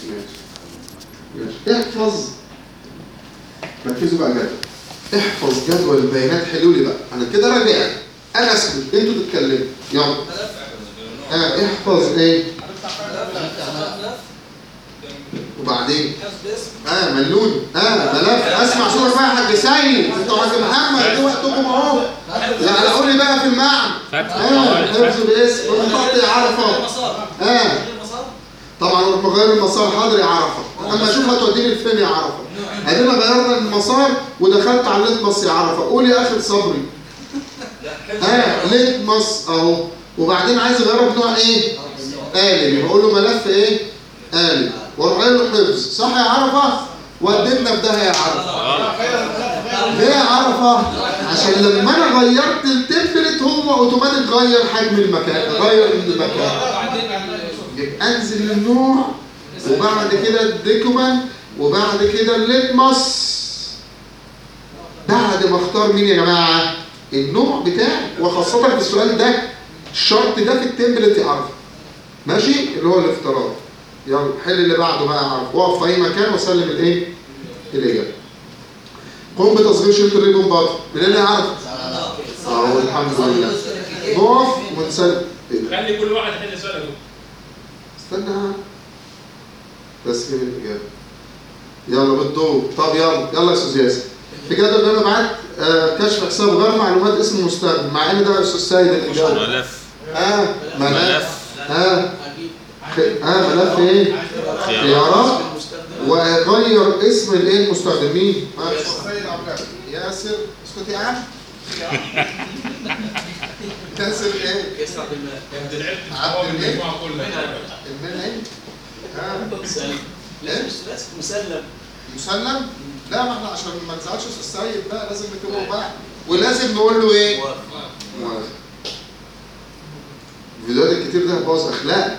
ماشي ماشي احفظ ركزوا بقى جدول احفظ جدول البيانات حلوا لي بقى انا كده راجع انا اسكت انتوا تتكلموا يلا اه احفظ ايه وبعدين اه ملوني اه ملف اسمع صوتك بقى يا حاج سيد انتوا حاج محمد ده وقتكم اهو لا قول لي بقى في المعنى اه حفظ الاسم ونحط عرفه اه طبعا لما غير المسار حاضر يا عرفه اما اشوف هتوديني لفين يا عرفه ادينا غيرنا المسار ودخلت على الليتمس يا عرفه قول يا اخي صبري اه ليتمس اهو وبعدين عايز اغيره بنوع ايه قالب بقول له ملف ايه قالب واروح قايل له حفظ صح يا عرفه وديتنا في ده يا عرفه ليه يا عرفه عشان لما انا غيرت التمبلت هو اوتوماتيك غير حجم المكان غير المكان يبقى انزل النوع وبعد كده الديكومنت وبعد كده الليتمس بعد ما اختار مين يا جماعه النوع بتاعي وخاصه في السؤال ده الشرط ده في التمبلت يعرف ماشي اللي هو الافتراض يلا حل اللي بعده بقى اعرف واقف في اي مكان وسلم الايه الاجابه قم بتصغير شريط الريبون باطل من اللي يعرف اه الحمد لله نقف ونسلم إيه؟ خلي كل واحد يحل سؤال اهو استنى تسليم الإجابة يلا بالدور طب يلا يلا يا أستاذ ياسر في جدول اللي أنا بعت آه كشف حساب غير معلومات اسم المستخدم مع إن ده يا أستاذ سيد الإجابة ملف آه ملف ملف آه خ- آه ملف إيه؟ خيارات وغير اسم الإيه المستخدمين آه. سيد عبد العزيز. ياسر اسكت يا عم ياسر إيه؟ انت لعبت عبد في الملك. المجموعه كلها المنعم آه مسلم مسلم لا ما احنا عشان ما نزعلش استاذ سيد بقى لازم نكتبه بعد ولازم نقول له ايه موافق الفيديوهات الكتير ده باظ اخلاق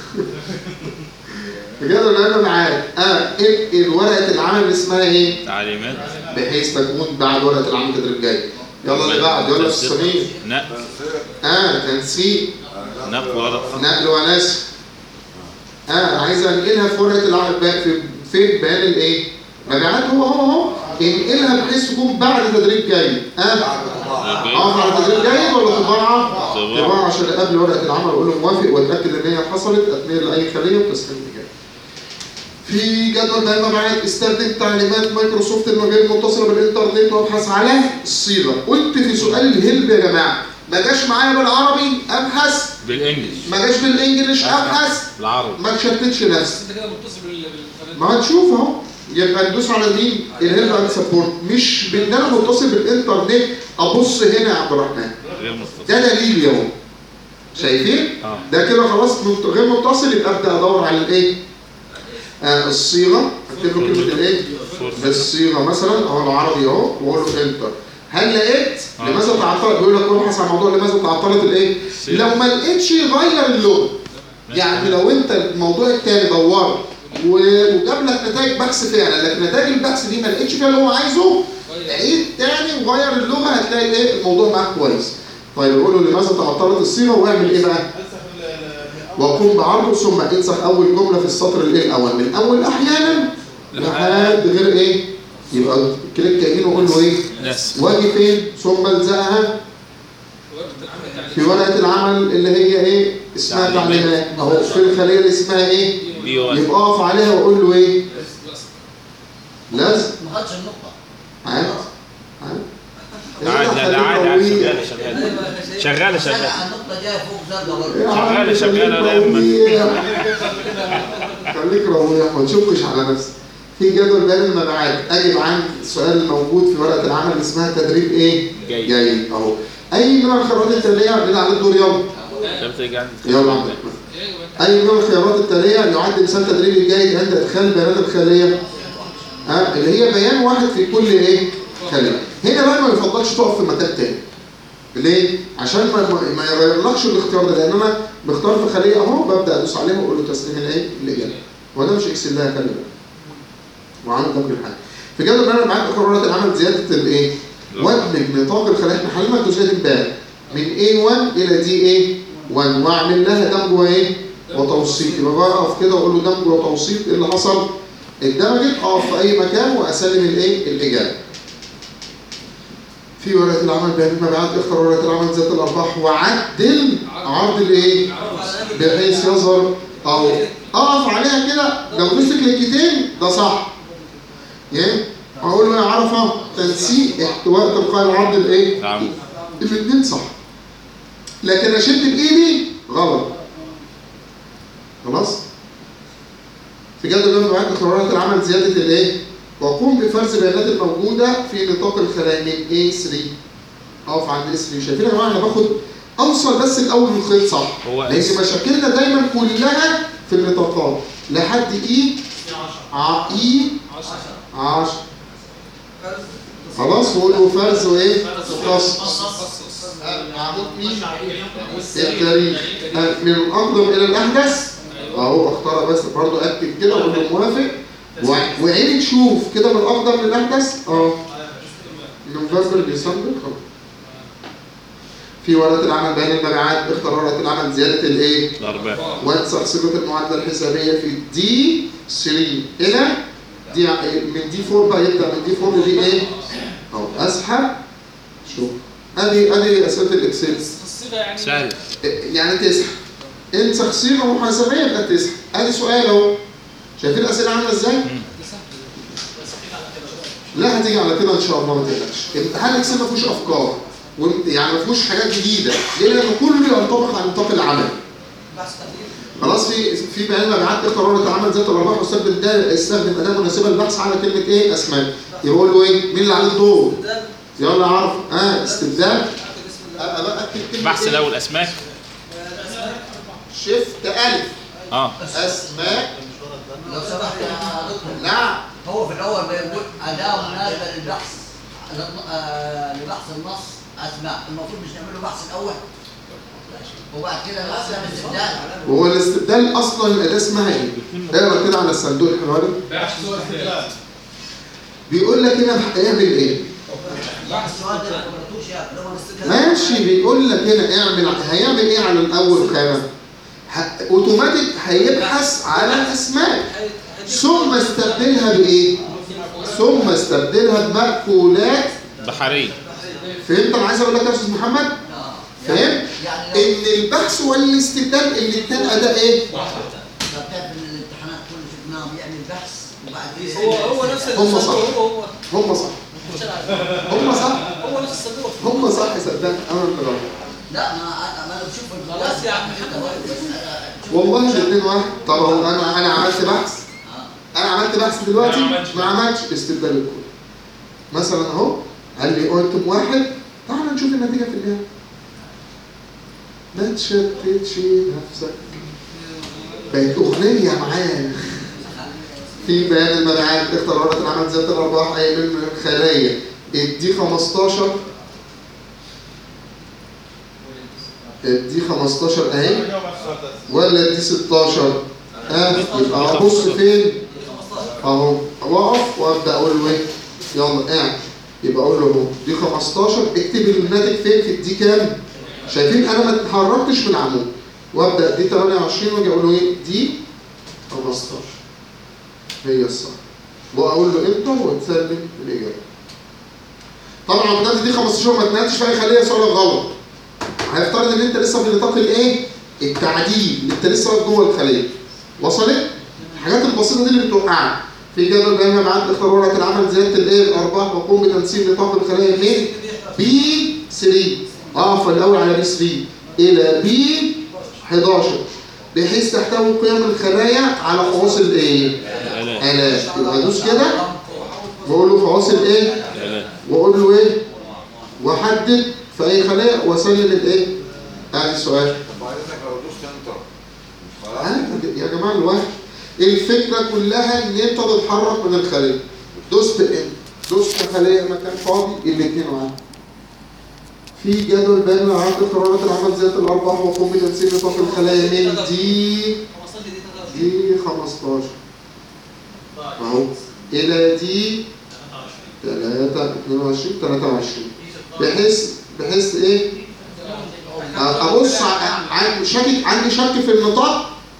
بجد اللي انا معاك اه ايه ورقه العمل اللي اسمها ايه تعليمات بحيث تكون بعد ورقه العمل تدريب جاي يلا اللي بعد يلا يا استاذ سمير نقل اه تنسيق نقل ورقة نقل ونسخ اه عايز انقلها في ورقه العمل بقى في في بيان الايه مبيعات هو هو هو انقلها بحيث تكون بعد تدريب جيد اه اه بعد تدريب جيد ولا طباعه طباعة. طباعه عشان قبل ورقه العمل اقول له موافق واتاكد ان هي حصلت اتنقل لاي خليه وتسليم جاي في جدول بقى مبيعات استخدم تعليمات مايكروسوفت اللي غير متصله بالانترنت وابحث على الصيغه قلت في سؤال الهلب يا جماعه ما جاش معايا بالعربي ابحث بالانجلش ما جاش بالانجلش ابحث بالعربي ما تشتتش نفسك انت كده متصل بال بالقناه ما هتشوف اهو يبقى ندوس على مين الهيلب اند سبورت مش بان انا متصل بالانترنت ابص هنا يا عبد الرحمن غير متصل ده دليل اهو شايفين اه ده كده خلاص مت- غير متصل يبقى ابدا ادور على الايه آه الصيغه اكتب له كلمه الايه الصيغه مثلا اهو العربي اهو واقول له انتر هل لقيت آه. لماذا تعطلت بيقول لك ابحث عن موضوع لماذا تعطلت الايه الصيغة. لو ما لقيتش غير اللغه يعني لو انت الموضوع التاني دورت و- وجاب لك نتائج بحث فعلا لكن نتائج البحث دي ما لقيتش فيها اللي هو عايزه عيد تاني وغير اللغه هتلاقي الايه الموضوع معاك كويس طيب يقول له لماذا تعطلت الصيغه واعمل ايه بقى وقم بعرضه ثم انسخ اول جمله في السطر الايه الاول من اول احيانا لحد غير ايه يبقى كليك يمين وقول له ايه نسخ واجي فين ثم الزقها في ورقه العمل اللي هي ايه اسمها تعليمات. تعليمات اهو في الخليه اللي اسمها ايه بي 1 يبقى اقف عليها واقول له ايه لازم ما خدش النقطة عاد عاد عاد لا لا عادي عادي شغالة شغالة شغالة شغالة النقطة جاية فوق زرقاء برضه شغالة شغالة دايما. خليك رويح ما تشكش على نفسك في جدول بيان المبيعات اجب عن السؤال الموجود في ورقه العمل اللي اسمها تدريب ايه؟ جيد. جيد اهو اي من الخيارات التاليه اللي على الدور يلا شفت يا جدعان؟ يلا عندك اي من الخيارات التاليه يعد مثال تدريبي جيد عند ادخال البيانات الخاليه ها اللي هي بيان واحد في كل ايه؟ خليه هنا بقى ما يفضلش تقف في مكان تاني ليه؟ عشان ما ما ما يغيرلكش الاختيار ده لان انا مختار في خليه اهو ببدا ادوس عليها واقول له تسليم الايه؟ الاجابه وده مش اكسل لها خلي بالك وعندك الحاجه في جدول انا معاك قرارات العمل زياده الايه؟ وادمج نطاق الخلايا احنا حللنا الجزئيه دي امبارح من A1 الى DA1 واعمل لها دمج وايه؟ وتوسيط يبقى بقف كده واقول له دمج وتوسيط ايه اللي حصل؟ اندمجت اقف في اي مكان واسلم الايه؟ الاجابه. في ورقه العمل بيان المبيعات اختر ورقه العمل ذات الارباح وعدل عرض الايه؟ بحيث يظهر او اقف عليها كده لو مسك كليكتين ده صح. يعني اقول له يا عرفه تنسيق احتواء تلقائي العرض الايه؟ نعم الاثنين صح لكن اشد بايدي غلط خلاص في جدول جنب معاك قرارات العمل زياده الايه واقوم بفرز بيانات الموجوده في نطاق الخلايا من A3 اقف عند A3 شايفين يا جماعه انا باخد اوصل بس الاول الخيط صح هو لان مشاكلنا دايما كلها في النطاقات لحد اي ع اي 10 خلاص هو له فرز وايه تخصص عمود مين التاريخ آه، من الأقدم إلى الأحدث أهو اختار بس برضو أكتب كده وأقول له موافق وع- وعيني تشوف كده من الأقدم للأحدث أه نوفمبر ديسمبر خلاص في ورقة العمل بيان المبيعات اختار ورقة العمل زيادة الإيه؟ الأرباح وانسخ صيغة المعادلة الحسابية في دي 3 إلى دي من دي 4 بقى يبدأ من دي 4 لدي إيه؟ أهو أسحب شوف أدي أدي أسئلة الإكسل الصيغه يعني سهل يعني تسحب انسخ صيغه محاسبيه يبقى تسحب ادي سؤال اهو شايفين الاسئله عامله ازاي؟ لا هتيجي على كده ان شاء الله ما تقلقش الامتحان الاكسل ما فيهوش افكار وانت- يعني ما فيهوش حاجات جديده ليه؟ لان كله ينطبق على نطاق العمل خلاص في في بيان مبيعات قرارات العمل ذات الارباح واستخدم ده استخدم اداه مناسبه للبحث على كلمه ايه؟ اسماء يقول له ايه؟ مين اللي عليه الدور؟ يلا عرف اه استبدال ابقى بقى اكتب كلمه بحث إيه؟ الأول أسماك شيفت الف اه اسماء لو سمحت يا دكتور نعم هو في الاول بيقول اداه مناسبه للبحث للن- آه، لبحث النص اسماء المفروض مش نعمل له بحث الاول وبعد كده بحث الاستبدال هو الاستبدال اصلا الاداه اسمها ايه؟ اقرا كده على الصندوق الحواري بحث استبدال بيقول لك هنا هيعمل ايه؟ السؤال ده ما قرأتوش يا ده هو الاستبدال ماشي بيقول لك هنا اعمل هيعمل ايه على الاول خانه؟ ه- اوتوماتيك هيبحث على الاسماء ثم استبدلها بايه؟ ثم استبدلها بمأكولات بحرية فهمت انا عايز اقول لك يا استاذ محمد؟ آه. فهمت؟ يعني لو ان البحث والاستبدال الاثنين اداء ايه؟ لو كان في الامتحانات كل شفناهم يعمل بحث وبعد كده هو هو نفس هم صح. هو هو هم صح هم صح هو نفس الصندوق هم صح صدقني انا اللي غلط لا ما انا ما انا بشوف خلاص يا عم والله الاثنين واحد طب هو انا انا عملت بحث انا عملت بحث دلوقتي ما عملتش. ما عملتش استبدال الكود مثلا اهو قال لي قلتم واحد تعال نشوف النتيجه في النهايه ما تشتتش نفسك بقت اغنيه معانا في بيان المبيعات اختار ورقه العمل ذات الارباح اي من الخلايا ادي 15 ادي 15 اهي ولا ادي 16 ها يبقى ابص فين اهو واقف وابدا اقول له ايه يلا قاعد يبقى اقول له اهو دي 15 اكتب الناتج فين في الدي كام شايفين انا ما اتحركتش من العمود وابدا دي 28 واجي اقول له ايه دي 15 هي الصح واقول له انتر وتسلم الاجابه طبعا بدات دي 15 ما اتنقلتش فيها خليها سؤال غلط هيفترض ان انت لسه في نطاق الايه التعديل اللي انت لسه واقف جوه الخليه وصلت الحاجات البسيطه دي اللي بتوقعك في جدول بيان مبيعات اختار ورقه العمل زياده الايه الارباح وقوم بتنسيق نطاق الخلايا من بي 3 اقف الاول على بي 3 الى بي 11 بحيث تحتوي قيم الخلايا على فواصل ايه؟ الآلاف الاف يبقى ادوس كده بقول له فواصل ايه؟ الآلاف واقول له ايه؟ واحدد في اي خليه واسلم الايه؟ ادي السؤال طب حضرتك لو دوست انتر مش خلاص عادي يا جماعه الواحد الفكره كلها ان انت تتحرك من الخليه دوست ان دوست خليه مكان فاضي الاثنين واحد في جدول بيان مبيعات قرارات العمل ذات الارباح وقوم بتنسيق نطاق الخلايا من دي دي 15 اهو الى دي 3 22 23 بحيث بحيث ايه ابص ع- عن شاكك عندي شك في النطاق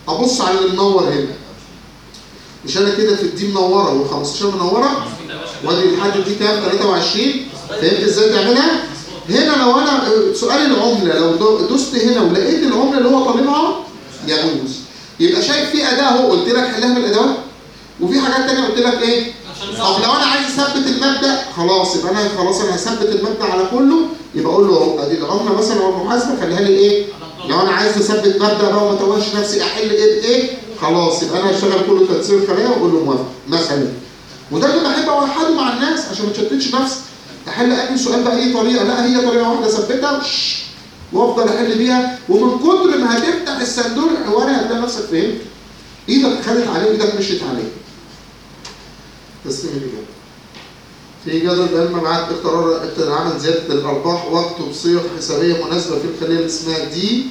ابص على اللي منور هنا مش انا كده في الدي منوره وال15 منوره وادي الحد دي كام 23 فهمت ازاي تعملها هنا لو انا سؤال العمله لو دو- دوست هنا ولقيت العمله اللي هو طالبها يجوز يبقى شايف في اداه اهو قلت لك حلها من الادوات وفي حاجات تانية قلت لك ايه طب لو انا عايز اثبت المبدا خلاص يبقى انا خلاص انا هثبت المبدا على كله يبقى اقول له اهو ادي العمله مثلا او المحاسبه خليها لي ايه لو انا عايز اثبت مبدا بقى وما توهش نفسي احل ايه بايه خلاص يبقى انا هشتغل كله تنسيق خلايا واقول له موافق مثلا وده اللي بحب اوحده مع الناس عشان ما تشتتش نفسي احل اي سؤال باي طريقه لا هي طريقه واحده اثبتها وش- وافضل احل بيها ومن كتر ما هتفتح الصندوق الحواري هتلاقي نفسك فهمت ايدك خدت عليه ايدك مشيت عليه تسليم الإجابة في جدول بيان مبيعات اقترار عمل زيادة الأرباح واكتب صيغ حسابية مناسبة في الخلية اللي اسمها دي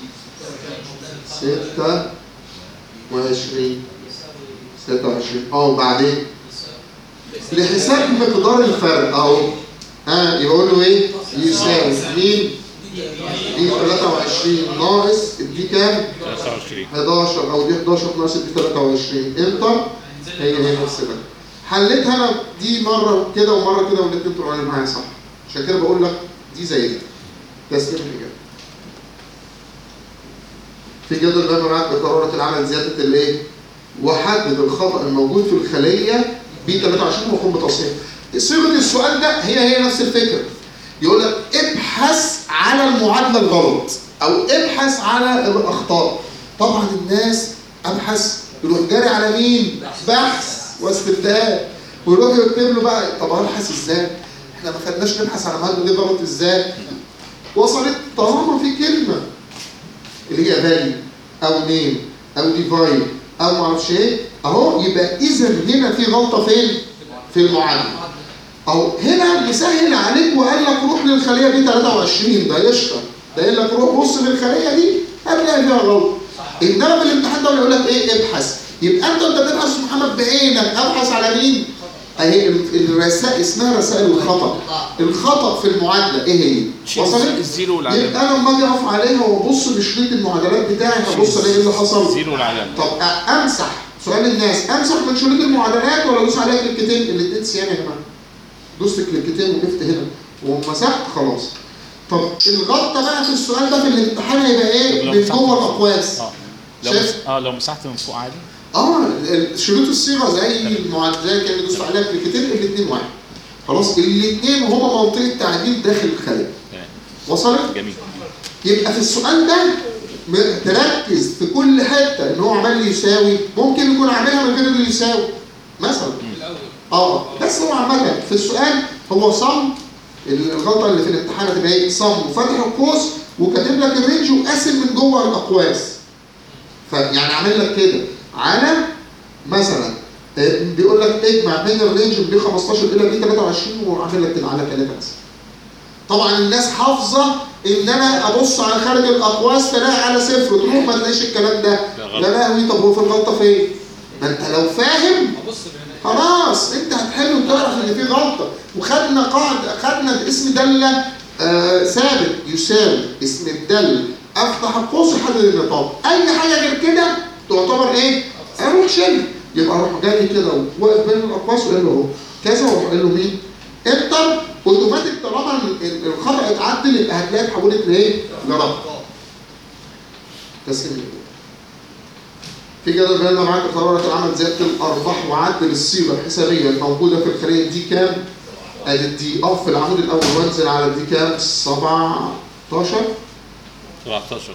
ستة وعشرين ستة وعشرين اه وبعدين لحساب مقدار الفرق اهو ها يبقى اقول له ايه؟ يساوي مين؟ دي 23 ناقص دي كام؟ 23 11 او دي 11 ناقص دي 23 انتر هي هي نفس ده حليتها انا دي مره كده ومره كده والاثنين طلعوا لي معايا صح عشان كده بقول لك دي زي دي تسليم الاجابه في جدول بقى معاك بقرارة العمل زياده الايه؟ وحدد الخطا الموجود في الخليه ب 23 وقوم بتصحيحه صيغه السؤال ده هي هي نفس الفكره يقول لك ابحث على المعادله الغلط او ابحث على الاخطاء طبعا الناس ابحث يروح جاري على مين بحث واستفتاء ويروح يكتب له بقى طب ابحث ازاي احنا ما خدناش نبحث على المعادله دي غلط ازاي وصلت طالما في كلمه اللي هي فالي او نيم او ديفاين او ما اعرفش ايه اهو يبقى اذا هنا في غلطه فين في المعادله اهو هنا مسهل عليك وقال لك روح للخليه دي 23 ده قشطه ده قال لك روح بص للخليه دي هتلاقي فيها غلط انما في الامتحان ده يقول لك ايه ابحث يبقى انت انت بتبحث يا محمد بعينك ابحث على مين؟ اهي الرسائل اسمها رسائل الخطا الخطا في المعادله ايه هي؟ شيل وصلت؟ الزيرو والعلامة يبقى انا لما اجي اقف عليها وابص لشريط المعادلات بتاعي هبص الاقي ايه اللي حصل الزيرو والعلامة طب أ- امسح سؤال الناس امسح من شريط المعادلات ولا ادوس عليها كليكتين الاثنين سيان يا جماعه دوست كليكتين وقفت هنا ومسحت خلاص طب الغلطه بقى في السؤال ده في الامتحان هيبقى ايه طب لو من مسحت جوه من فوق. الاقواس اه لو شايف؟ مس- اه لو مسحت من فوق عادي اه ال- شروط الصيغه زي المعادلات زي كان دوست عليها كليكتين الاثنين واحد خلاص الاثنين هما منطقه تعديل داخل الخليه تمام وصلت جميل يبقى في السؤال ده م- تركز في كل حته ان هو عمال لي يساوي ممكن يكون عاملها من غير اللي يساوي مثلا اه بس هو عامه في السؤال هو صم الغلطه اللي في الامتحان هتبقى ايه صم وفتح القوس وكاتب لك الرينج وقاسم من جوه الاقواس فيعني عامل لك كده على مثلا آه، بيقول لك اجمع بين الرينج من بي 15 الى بي 23 وعامل لك كده على 3 بس طبعا الناس حافظه ان انا ابص على خارج الاقواس تلاقي على صفر تروح ما تلاقيش الكلام ده ده غلط. لا لهوي طب هو في الغلطه فين؟ ما انت لو فاهم ابص بعيني خلاص انت هتحل وتعرف ان في غلطه وخدنا قاعده خدنا اسم داله آه ثابت يساوي اسم الداله افتح القوس يحدد النطاق اي حاجه غير كده تعتبر ايه؟ اروح شيل يبقى اروح جاي كده واقف بين الاقواس وقال له اهو كذا واروح قايل له مين؟ انتر اوتوماتيك طالما ال- ال- الخطا اتعدل يبقى هتلاقي اتحولت لايه؟ لرقم تسليم الإجابة. في جدول بيان معاك قرارات العمل زياده الارباح وعدل الصيغه الحسابيه الموجوده في الخليه دي كام؟ ادي الدي اقف في العمود الاول وانزل على الدي كام؟ 17 17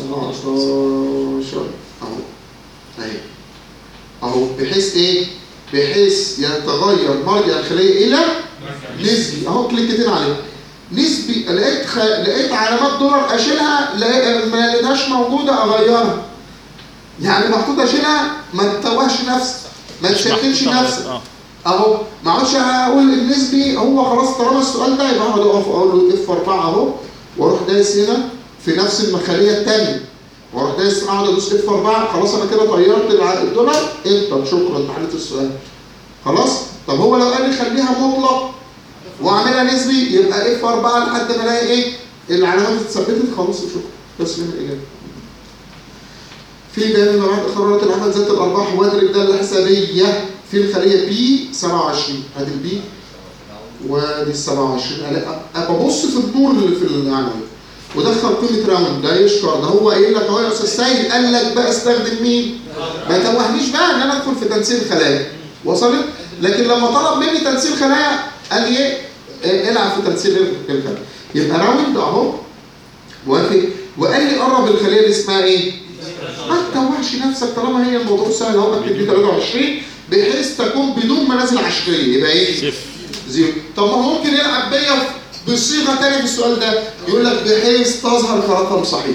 17 اهو اهي اهو بحيث ايه؟ بحيث يتغير مرجع الخليه الى نسبي اهو كليكتين عليه نسبي لقيت خ... لقيت علامات دولار اشيلها لقيت ما لقيتهاش موجوده اغيرها يعني محطوط اشيلها ما تتوهش نفسك ما تشتتش محطوطة نفسك اه اهو ما اقعدش اقول النسبي هو خلاص طالما السؤال ده يبقى اقعد اقف اقول له اف 4 اهو واروح دايس هنا في نفس المخاليه الثانيه واروح دايس اقعد ادوس اف 4 خلاص انا كده طيرت الع- الدولار انتر شكرا انت حليت السؤال خلاص طب هو لو قال لي خليها مطلق واعملها نسبي يبقى اف 4 لحد ما الاقي ايه العلامات اتثبتت خلاص وشكرا تسليم الاجابه في بيان مبيعات قرارات العمل ذات الارباح وادرك ده الحسابيه في الخليه بي 27 ادي البي وادي ال 27 ألاقي- ابقى ببص في النور اللي في العمليه ودخل قيمه راوند ده يشكر ده هو قايل لك اهو يا استاذ سيد قال لك بقى استخدم مين؟ ما توهنيش بقى ان انا ادخل في تنسيق خلايا وصلت؟ لكن لما طلب مني تنسيق خلايا قال لي ايه؟ إيه، العب في تنسيق الخلايا يبقى راوند اهو وافق وقال لي قرب الخليه اللي اسمها ايه؟ ما تتوهش نفسك طالما هي الموضوع سهل اهو اكتب دي 23 بحيث تكون بدون منازل عشريه يبقى ايه؟ صفر زيرو طب ما هو ممكن يلعب بيا بصيغه ثانيه في السؤال ده يقول لك بحيث تظهر كرقم صحيح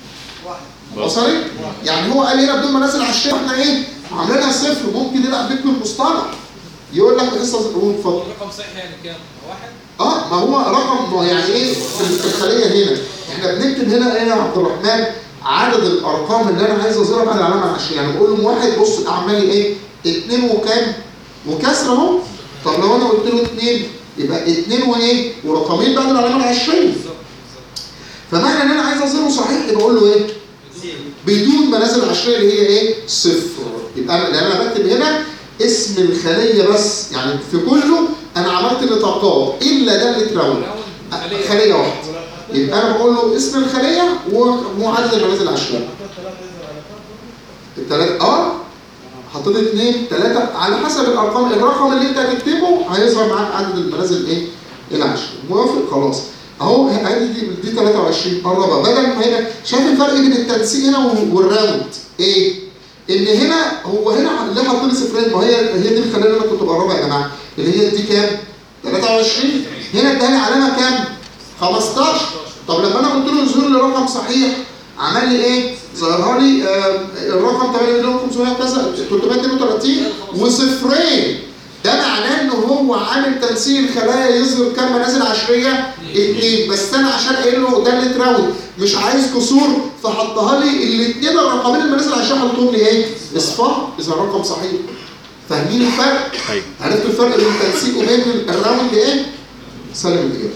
وصلت؟ يعني هو قال هنا بدون منازل عشريه واحنا ايه؟ عاملينها صفر ممكن يلعب بيك بالمصطلح يقول لك بحيث تظهر قول اتفضل الرقم صحيح يعني كام؟ واحد؟ اه ما هو رقم ما يعني ايه في في الخليه هنا احنا بنكتب هنا ايه يا عبد الرحمن عدد الارقام اللي انا عايز اظهرها بعد العلامه العشريه يعني بقول له واحد بص اعمل لي ايه؟ اتنين وكام؟ وكسر اهو طب لو انا قلت له اتنين يبقى اتنين وايه؟ ورقمين بعد العلامه العشريه فمعنى ان انا عايز اظهره صحيح يبقى اقول له ايه؟ بدون منازل عشريه اللي هي ايه؟ صفر يبقى انا لان انا بكتب هنا اسم الخليه بس يعني في كله انا عملت نطاقات الا ده اللي اتراوند راوند خلية خليه واحده يبقى انا بقول له اسم الخليه ومعدل المنازل العشريه الثلاثه اه حطيت اثنين ثلاثه على حسب الارقام الرقم اللي انت هتكتبه هيظهر معاك عدد المنازل ايه؟ العشريه موافق خلاص اهو ادي دي دي 23 قربها بدل ما هنا شايف الفرق بين التنسيق هنا والراوند ايه؟ ان هنا هو هنا ليه حاطط لي صفرين ما هي هي دي الخليه اللي انا كنت بقربها يا جماعه اللي هي دي كام؟ 23 هنا اداني علامه كام؟ 15 طب لما انا قلت له ظهر لي رقم صحيح عمل لي ايه؟ ظهرها لي آه الرقم 8 مليون 500 كذا 332 وصفرين ده معناه ان هو عامل تنسيق الخلايا يظهر كام منازل عشريه؟ اثنين بس انا عشان قايل له ده اللي تراوند مش عايز كسور فحطها لي الاثنين الرقمين المنازل عشان حطهم لي ايه؟ اصفار اذا الرقم صحيح فاهمين الفرق؟ ايوه عرفتوا الفرق بين التنسيق وبين الراوند ايه؟ سلم الاجابه.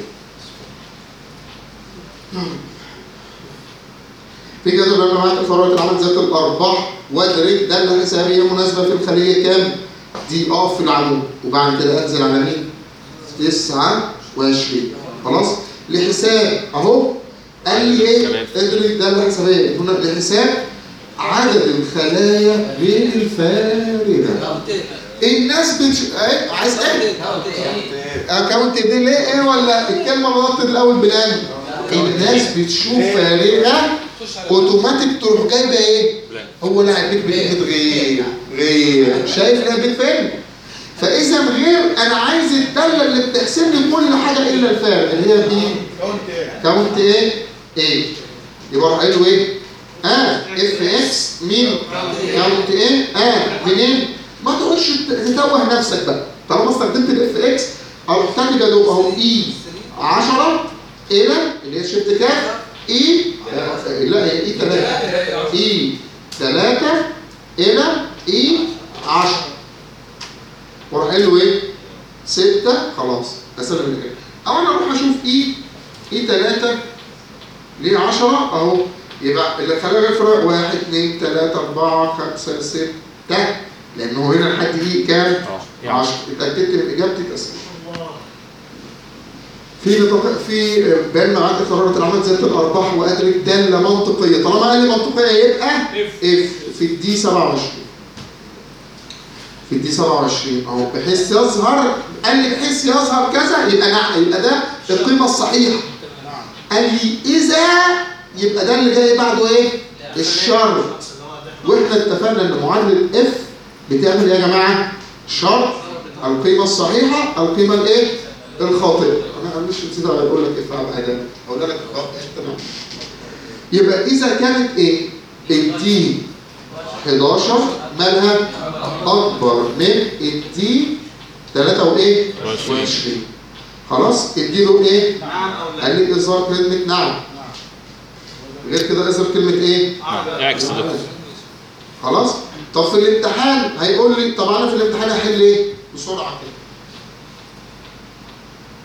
في جدول انا معاك قرارات العمل ذات الارباح وادرك ده اللي حسابيه مناسبه في الخليه كام؟ دي اه في العمود وبعد كده انزل على مين؟ 29 خلاص؟ لحساب اهو قال لي ايه؟ تمام. ادرك ده اللي حسابيه هنا لحساب عدد الخلايا غير الفارغه الناس بتش... ايه عايز ايه؟ اكونت دي ليه ايه ولا الكلمه غلطت الاول بلان الناس بتشوف فارغه اوتوماتيك تروح جايبه ايه؟ هو لاعب بيك بكلمه غير غير شايف لاعب بيك فين؟ فاذا غير انا عايز الداله اللي بتحسب لي كل حاجه الا الفارغ اللي هي دي كاونت ايه؟ ايه يبقى راح قايل له ايه؟ اه اف اكس مين؟ كاونت ايه؟ اه منين؟ ما تقعدش تتوه نفسك بقى طالما استخدمت الاف اكس اروح تاني جدول اهو اي 10 الى اللي هي شيفت كام؟ اي آه، لا هي اي 3 اي 3 الى اي 10 واروح قايل له ايه؟ 6 خلاص اسلم الاجابه او انا اروح اشوف اي اي 3 ليه 10 اهو يبقى اللي خلاه غير فرق 1 2 3 4 5 6 لانه هنا الحد دي كام؟ اه يعني 10 اتاكدت من اجابتي تسلم في نطاق في بيان معاد قرارات العمل ذات الارباح وادرك داله منطقيه طالما قال لي منطقيه يبقى اف في الدي 27 في الدي 27 اهو بحيث يظهر قال لي بحيث يظهر كذا يبقى نعم يبقى ده القيمه الصحيحه قال لي اذا يبقى ده اللي جاي بعده ايه؟ الشرط واحنا اتفقنا ان معادله اف بتعمل ايه يا جماعه؟ شرط القيمه الصحيحه القيمه الايه؟ الخاطئه انا مش نسيت اقول لك اف على حاجه اقول لك اه تمام يبقى اذا كانت ايه؟ الدي 11 مالها اكبر من الدي 3 وايه؟ وعشرين. 20 خلاص اديله ايه؟ قال لي اظهار كلمه نعم غير كده اظهر كلمه ايه؟ اعكس ده خلاص طب في الامتحان هيقول لي طب انا في الامتحان هحل ايه بسرعه كده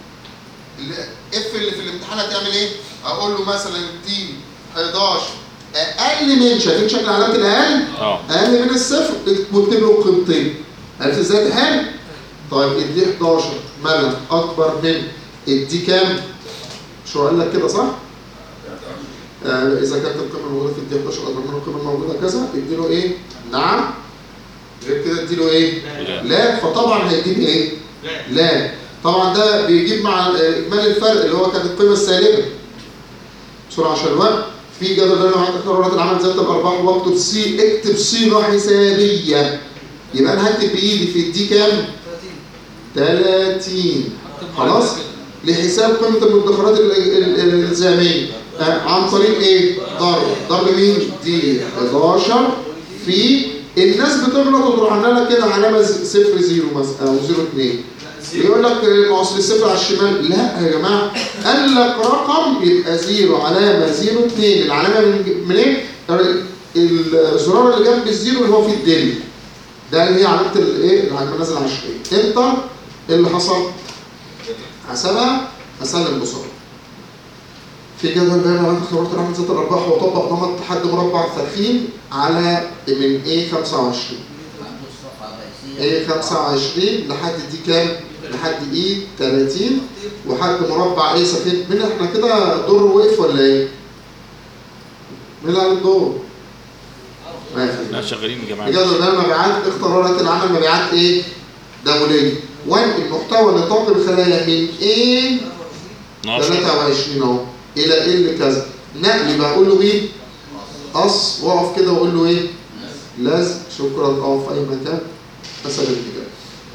الاف اللي في الامتحان هتعمل ايه اقول له مثلا دي 11 اقل من شايفين شكل علامه الاقل اه اقل من الصفر واكتب له قيمتين عرفت ازاي تحل طيب ادي 11 ملف اكبر من ادي كام شو قال لك كده صح آه اذا كانت القيمه الموجوده في الدي 11 اكبر من القيمه الموجوده كذا ادي له ايه نعم غير كده ادي له ايه لا. لا فطبعا هيجيب ايه لا طبعا ده بيجيب مع آه، اجمالي الفرق اللي هو كانت القيمه السالبه بسرعه عشان الوقت في جدول ده لو عندك قرارات العمل ذات الارباح واكتب سي اكتب صيغه حسابيه يبقى انا هكتب بايدي في الدي كام 30 خلاص لحساب قيمه المدخرات ال- ال- ال- الالزاميه آه، عن طريق ايه ضرب ضرب مين دي 11 في الناس بتغلط وتروح عامله لك كده علامه ز- صفر زيرو مثلا او زيرو اتنين يقول لك معصر الصفر على الشمال لا يا جماعه قال لك رقم يبقى زيرو علامه زيرو اتنين العلامه من من ايه؟ الزرار اللي جنب الزيرو اللي هو فيه الدل ده اللي هي علامه الايه؟ العلامه نازله عشريه انتر إيه اللي حصل؟ حسبها اسلم بسرعه في جدول بيان علامه اختبارات العمل ذات الارباح وطبق نمط تحدي مربع التدخين على من ايه 25 عنده الصفحة الرئيسية ايه 25 لحد دي كام؟ لحد ايه 30 وحد مربع ايه سفينة مين احنا كده دور وقف ولا ايه؟ مين اللي على الدور؟ ماشي لا شغالين يا جماعه جدول بيان مبيعات اختبارات العمل مبيعات ايه؟ دولية وانقل محتوى نطاق الخلايا من ايه 12 23 اهو الى ال كذا نقل بقى اقول له ايه؟ قص واقف كده واقول له ايه؟ لازم شكرا اقف في اي مكان مثلا الاتجاه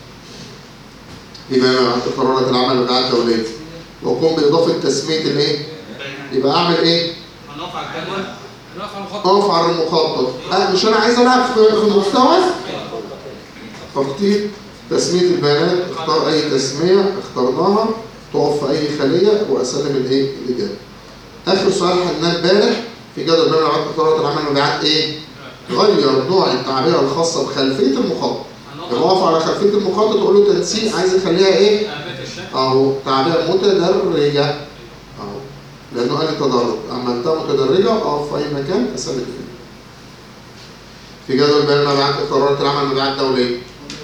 يبقى انا عندي قرارات العمل بتاعت دوليه واقوم باضافه تسميه الايه؟ يبقى اعمل ايه؟ هنقف على الجدول هنقف على المخطط اقف على المخطط أه مش انا عايز العب في في المستوى تخطيط تسميه البيانات اختار اي تسميه اخترناها تقف في اي خليه واسلم الايه؟ الاجابه اخر سؤال حلناه امبارح في جدول بيان عقد قرارات العمل مبيعات ايه؟ غير نوع التعبئه الخاصه بخلفيه المخطط يبقى اقف على خلفيه المخطط تقول له تنسيق عايز يخليها ايه؟ اهو تعبئه متدرجه اهو لانه قال لي تدرج عملتها متدرجه اقف في اي مكان اسلك فيه في جدول بيان مبيعات قرارات العمل مبيعات دوليه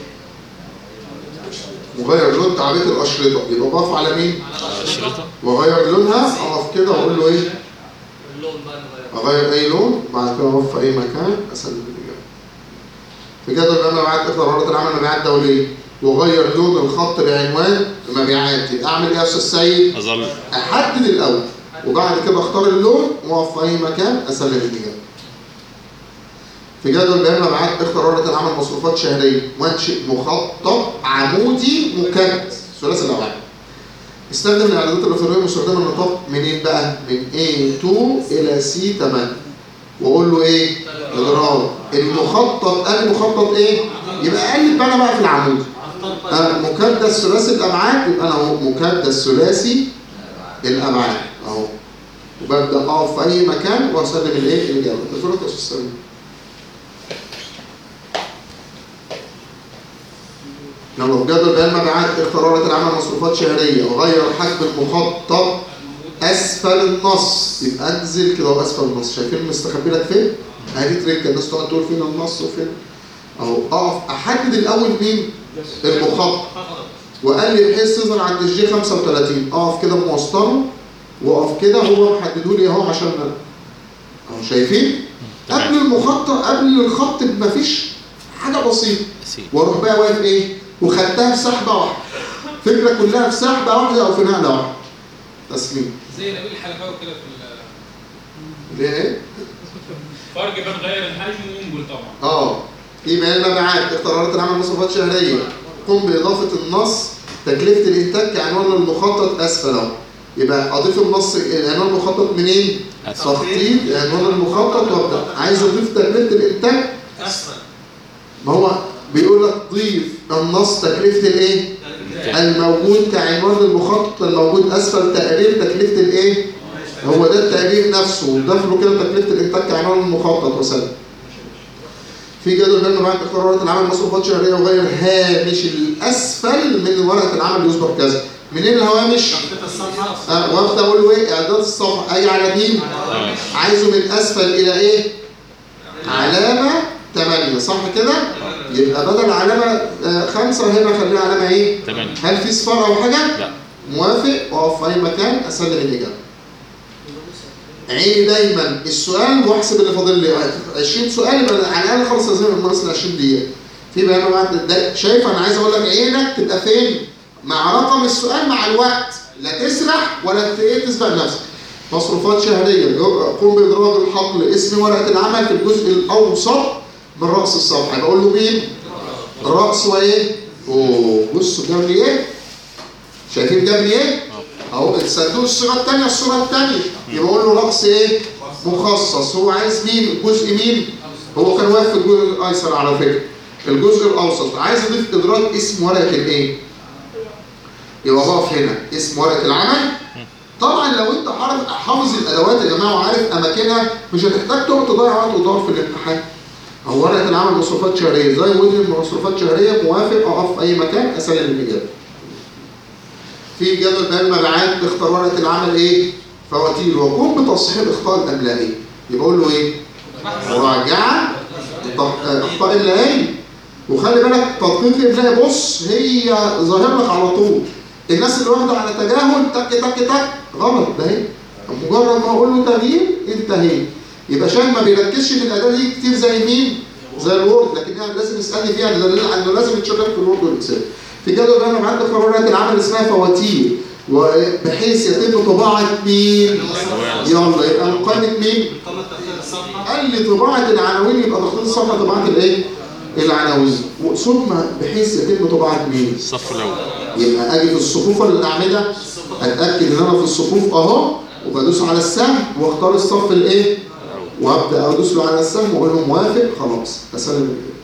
وغير لون تعبئه الاشرطه يبقى بقف على مين؟ الشريطه واغير لونها اقف كده واقول له ايه؟ اللون بقى نغير اغير اي لون بعد كده اقف في اي مكان اسلم الاجابه في جدول بيان مبيعات قرارات العمل مبيعات دوليه وغير لون الخط بعنوان مبيعات يبقى اعمل ايه يا استاذ سيد؟ اظل احدد الاول وبعد كده اختار اللون واقف في اي مكان اسلم الاجابه في جدول بيان مبيعات اختيارات العمل مصروفات شهريه وانشئ مخطط عمودي مكد ثلاثي الابعاد استخدم الاعدادات الالكترونيه المستخدمه النطاق منين بقى؟ من A2 الى C8 واقول له ايه؟ اضراب المخطط قال مخطط ايه؟ يبقى قلب انا بقى في العمود آه، مكدس ثلاثي الابعاد يبقى انا اهو مكدس ثلاثي الابعاد اهو وببدا اقف في اي مكان واسلم الايه الاجابه الدكتور يا استاذ سليم يلا في جدول بيان مبيعات قرارات العمل مصروفات شهريه وغير حجم المخطط اسفل النص يبقى انزل كده اسفل النص شايفين مستخبي لك فين؟ ادي تريك الناس تقعد تقول فين النص وفين اهو اقف احدد الاول مين؟ المخطط وقال لي بحيث تظهر عند الجي 35 اقف كده بمسطره واقف كده هو محدده لي اهو عشان اهو شايفين؟ تمام. قبل المخطط قبل الخط مفيش حاجه بسيطه سي واروح بقى واقف ايه؟ وخدتها في سحبه واحده. فكره كلها في سحبه واحده او في نقله واحده. تسليم. زي نبيل الحلفاوي كده في ال- ليه ايه؟ فرق بين غير الحجم وينقل طبعا اه في بيان مبيعات اختيارات العمل مصروفات شهريه قم باضافه النص تكلفه الانتاج كعنوان المخطط اسفل اهو يبقى اضيف النص عنوان المخطط منين؟ أسفل. تخطيط عنوان المخطط وابدا عايز اضيف تكلفه الانتاج اسفل ما هو بيقول لك ضيف النص تكلفه الايه؟ الموجود كعنوان المخطط الموجود اسفل تقرير تكلفه الايه؟ هو ده التقرير نفسه وضاف له كده تكلفه الانتاج كعنوان المخطط وسلم. في جدول بين مبيعات قرارات العمل مصروفات شهريه وغير هامش الاسفل من ورقه العمل يصبح كذا. منين الهوامش؟ آه وابدا اقول له ايه اعداد الصفحه اي على مين؟ تمام عايزه من اسفل الى ايه؟ علامه 8 صح كده؟ يبقى بدل علامه آه خمسه هنا خليها علامه ايه؟ تمام هل في صفار او حاجه؟ لا موافق واقف في اي مكان اسلم الاجابه. عيني دايما السؤال واحسب اللي فاضل لي 20 سؤال يبقى على الاقل خلص لازم ناقص 20 دقيقه. في بقى بعد ده شايف انا عايز اقول لك عينك تبقى فين؟ مع رقم السؤال مع الوقت لا تسرح ولا ت- إيه تسبق نفسك. مصروفات شهريه جو- قوم بادراج الحقل اسم ورقه العمل في الجزء الاوسط من راس الصفحه بقول له مين؟ الراس وايه؟ اوه بصوا جاب لي ايه؟ شايفين جاب لي ايه؟ اهو الصندوق الصيغه الثانيه الصوره الثانيه يبقى اقول له رأس ايه؟ مخصص هو عايز مين؟ الجزء مين؟ هو كان واقف في الجزء الايسر على فكره الجزء الاوسط عايز اضيف ادراج اسم ورقه الايه؟ يبقى بقف هنا اسم ورقه العمل طبعا لو انت عارف حافظ الادوات يا جماعه وعارف اماكنها مش هتحتاج تقعد تضيع وقت وتدور في الامتحان هو ورقه العمل مصروفات شهريه زي وزن مصروفات شهريه موافق اقف في اي مكان اسلم الاجابه في جدول بيان مبيعات اختار ورقه العمل ايه؟ فواتير وقوم بتصحيح الاخطاء الاملائيه يبقى اقول له ايه؟ مراجعه طب- آه، اخطاء املائيه وخلي بالك تدقيق الاملائي بص هي ظاهر لك على طول الناس اللي واخده على تجاهل تك تك تك غلط ده هي مجرد ما اقول له تغيير انتهينا يبقى عشان ما بيركزش في الاداه دي كتير زي مين؟ زي الوورد لكن يعني لازم يسالني فيها ده دليل على انه لازم يتشغل في الوورد والاكسل في جدول بقى انا عندك قرارات العمل اسمها فواتير وبحيث يتم طباعه مين؟ يلا يبقى مقارنه مين؟ قال لي طباعه العناوين يبقى تخطيط الصفحه طباعه الايه؟ العناوين ثم بحيث يتم طباعه مين؟ الصف الاول يبقى اجي في الصفوف ولا الاعمده اتاكد ان انا في الصفوف اهو وبدوس على السهم واختار الصف الايه وابدا ادوس له على السهم واقول له موافق خلاص اسلم الإجابة.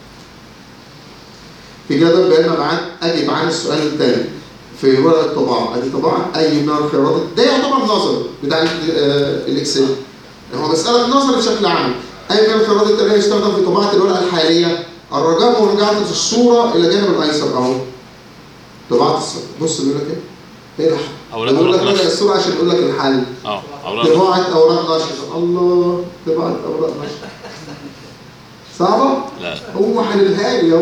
في جدول بيان مبيعات اجيب عن السؤال الثاني في ورقه الطباعه ادي طباعه اي من الخيارات ده يعتبر نظري بتاع ال- آه، الاكسل هو مساله نظري بشكل عام اي من الخيارات التاليه يستخدم في طباعه الورقه الحاليه الرجاء مراجعه الصوره الى جانب الايسر اهو طباعه الصوره بص بيقول لك ايه؟ ايه الحل؟ أوراق بقول لك نشر. راجع الصوره عشان يقول لك الحل اه اوراق طباعه اوراق نشر الله طباعه اوراق نشر صعبه؟ لا هو حللها لي اهو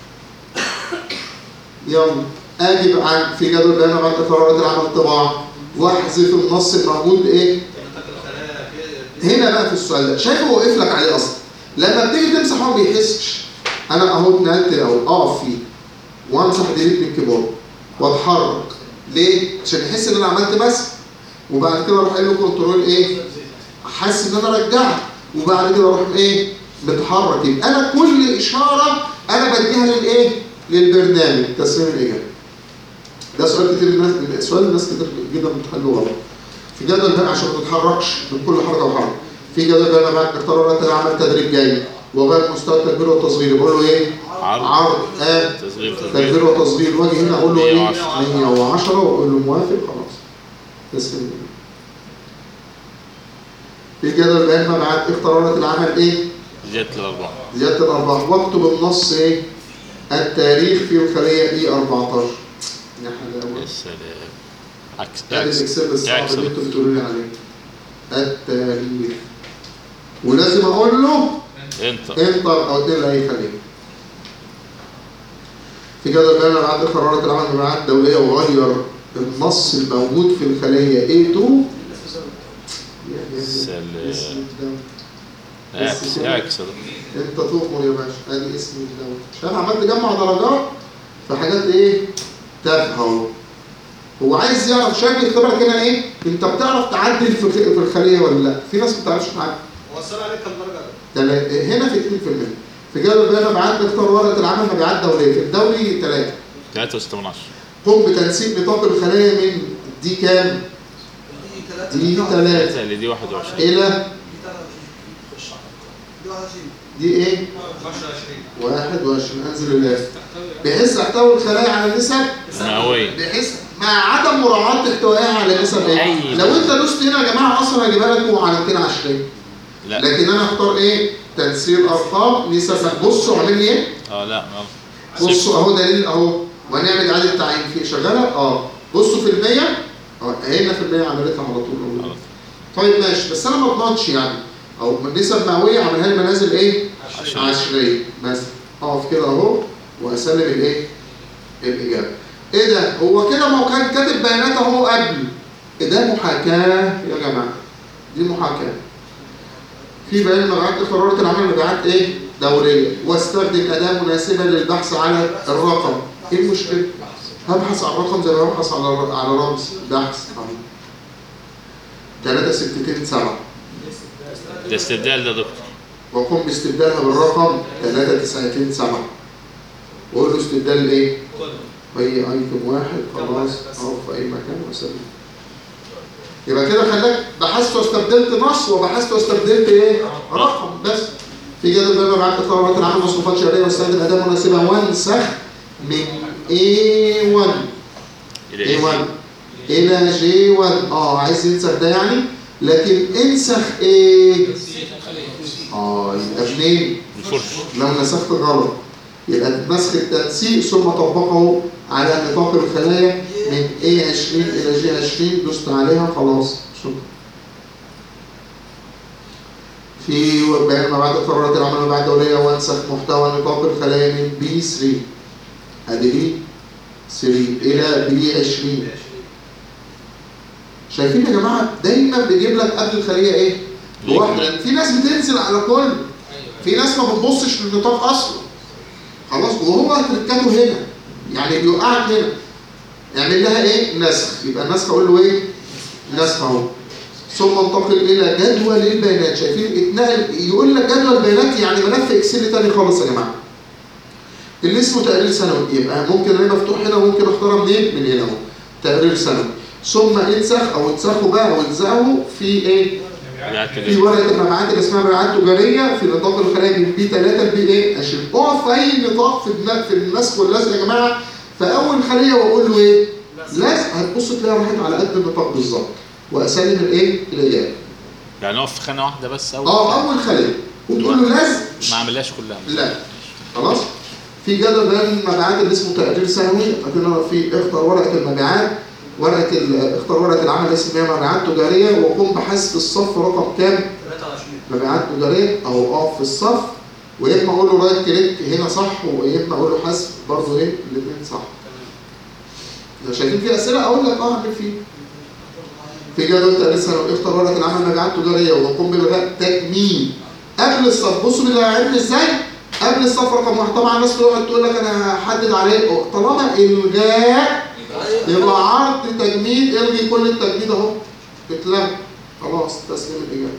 يلا اجب عن في جدول بيان بعد قرارات العمل طباعه واحذف النص الموجود ايه؟ هنا بقى في السؤال ده شايف هو واقف لك عليه اصلا لما بتيجي تمسح هو ما بيحسش انا اهو اتنقلت اهو اقف فيه وامسح ديليت من الكيبورد واتحرك ليه؟ عشان يحس ان انا عملت مسح وبعد كده اروح قايل له كنترول ايه؟ حاسس ان انا رجعت وبعد كده اروح ايه؟ متحرك يبقى انا كل اشاره انا بديها للايه؟ للبرنامج تسليم الاجابه. ده سؤال كتير الناس سؤال الناس كتير جدا بتحله غلط. في جدول بقى عشان ما تتحركش من كل حركه وحركه. في جدول بقى بعد اختار ورقه العمل تدريج جاي وغير مستوى التكبير والتصغير بقول له ايه؟ عرض عرض آه تصغير تكبير تصغير وتصغير واجي هنا اقول له ايه 110. 110 واقول له موافق خلاص تسلم في جدول بيان مبيعات اختيارات العمل ايه زيادة الأربعة زياده الارباح واكتب النص ايه التاريخ في الخليه دي 14 يا حلاوه يا سلام عكس ادي عكس الاكسل الصعب عكس اللي انتوا بتقولوا لي عليه التاريخ ولازم اقول له انت انتر او اتنين لاي خليه في جدول بيان بعد قرارات العمل مبيعات دوليه وغير النص الموجود في الخليه A2 يا سلام. اسم الدولة عكس عكس ده انت تؤمر يا باشا ادي اسم الدولة شايف عمال تجمع درجات في حاجات ايه تافهه اهو هو عايز يعرف شكل اختبارك هنا ايه انت بتعرف تعدل في في الخليه ولا لا في ناس ما بتعرفش تعدل وصل عليك كم درجه تلا- هنا في 2% في جدول بيان مبيعات نختار ورقه العمل مبيعات دوليه في الدولي 3 3 و6 من 10 قم بتنسيق نطاق الخلايا من دي كام؟ دي 3 3 اللي دي 21 الى دي ايه؟ 21 21 انزل الاخر بحيث تحتوي الخلايا على نسب مئوية بحيث مع عدم مراعاه احتوائها على نسب ايه؟ أي. لو انت دوست هنا يا جماعه اصلا هجيبها لكم على 220 لا لكن انا اختار ايه؟ تنسيق ارقام نسب بصوا عامل لي ايه؟ اه لا بصوا اهو دليل اهو وهنعمل اعاده تعيين فيه شغاله اه بصوا في المية اه هنا في المية عملتها على طول أول. خلاص. طيب ماشي بس انا ما اضمنش يعني او من نسب مئويه اعملها لي منازل ايه؟ عشرين. عشريه مثلا اقف كده اهو واسلم الايه؟ الاجابه. ايه ده؟ هو كده ما هو كان كاتب بيانات اهو قبل. إيه ده محاكاه يا جماعه. دي محاكاه. في بيان مبيعات قرارات العمل مبيعات ايه؟ دوريه واستخدم اداه مناسبه للبحث على الرقم. ايه المشكله؟ هبحث على الرقم زي ما ببحث على على رمز بحث اهو. 3 ستتين سبعة ده استبدال ده دكتور وقم باستبدالها بالرقم 3 تسعتين سبعة وقول له استبدال ايه؟ اي ايتم واحد خلاص اهو في اي مكان واسلم يبقى كده خلاك بحثت واستبدلت نص وبحثت واستبدلت ايه؟ رقم بس في جدول بقى مبيعات قرارات العمل مصروفات شهريه واستخدم اداه مناسبه وانسخ من A1 الى A1 الى J1 اه عايز ينسخ ده يعني لكن انسخ ايه؟ اه يبقى منين؟ الفرش لو نسخت غلط يبقى نسخ التنسيق ثم طبقه على نطاق الخلايا من A20 إلى G20 دوست عليها خلاص شكرا في بيان ما بعد قرارات العمل ما بعد دولية وانسخ محتوى نطاق الخلايا من B3 ادي B3 إلى B20 شايفين يا جماعة دايما بيجيب لك قبل الخلية ايه؟ بواحدة لأن في ناس بتنزل على كل في ناس ما بتبصش للنطاق اصلا خلاص وهو تركاته هنا يعني بيوقعك هنا يعمل لها ايه نسخ يبقى النسخ اقول له ايه نسخ اهو ثم انتقل الى جدول البيانات شايفين اتنقل يقول لك جدول بيانات يعني ملف اكسل تاني خالص يا جماعه اللي اسمه تقرير سنوي يبقى ممكن انا مفتوح هنا وممكن اختارها منين من هنا اهو تقرير سنوي ثم انسخ او انسخه بقى او الزقه في ايه في ورقه المبيعات اللي اسمها مبيعات تجاريه في نطاق الخلايا من بي 3 لبي ايه 20 اقف في اي نطاق في الن- في النسخ واللزق يا جماعه في اول خليه واقول له ايه؟ لزق هتبص تلاقيها راحت على قد النطاق بالظبط واسلم الايه؟ الاجابه يعني اقف في خانه واحده بس اول اه اول خليه وتقول له لزق ما عملهاش كلها لا خلاص في جدول بيان المبيعات اللي اسمه تقرير سنوي فكنا في اختار ورقه المبيعات ورقه ال- اختار ورقه العمل اللي اسمها مبيعات تجاريه وقم بحذف الصف رقم كام 23 مبيعات تجاريه او اقف في الصف ويا اما اقول له رايت كليك هنا صح ويا اما اقول له حذف برضه ايه الاثنين صح لو شايفين في اسئله اقول لك اه اعمل فيه في جدول تقرير سنوي اختار ورقه العمل مبيعات تجاريه وقم بالغاء تكميل قبل الصف بصوا اللي عرفت ازاي قبل الصف رقم واحد طبعا الناس تقعد تقول لك انا هحدد عليه طالما الغاء يبقى عرض تجميد الغي كل التجميد اهو اتلغى خلاص تسليم الاجابه